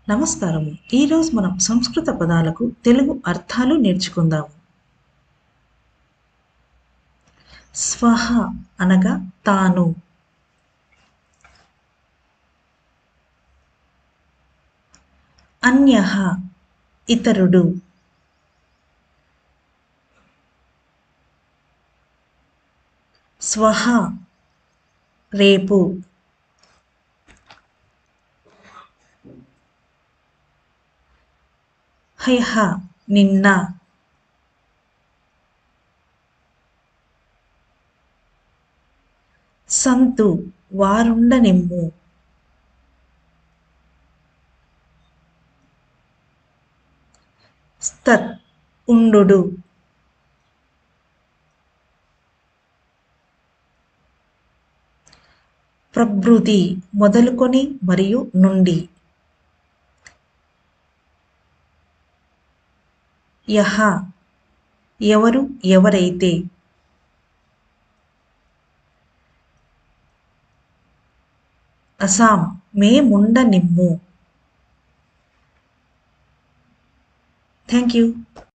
నమస్కారము ఈరోజు మనం సంస్కృత పదాలకు తెలుగు అర్థాలు నేర్చుకుందాము స్వహ అనగా తాను అన్య ఇతరుడు స్వహ రేపు హయహ నిన్న సంతు వారుండనిమ్ము స్తత్ ఉండు ప్రభృతి మొదలుకొని మరియు నుండి యహ ఎవరు ఎవరైతే అసాం మేముండనిమ్ము థ్యాంక్ యూ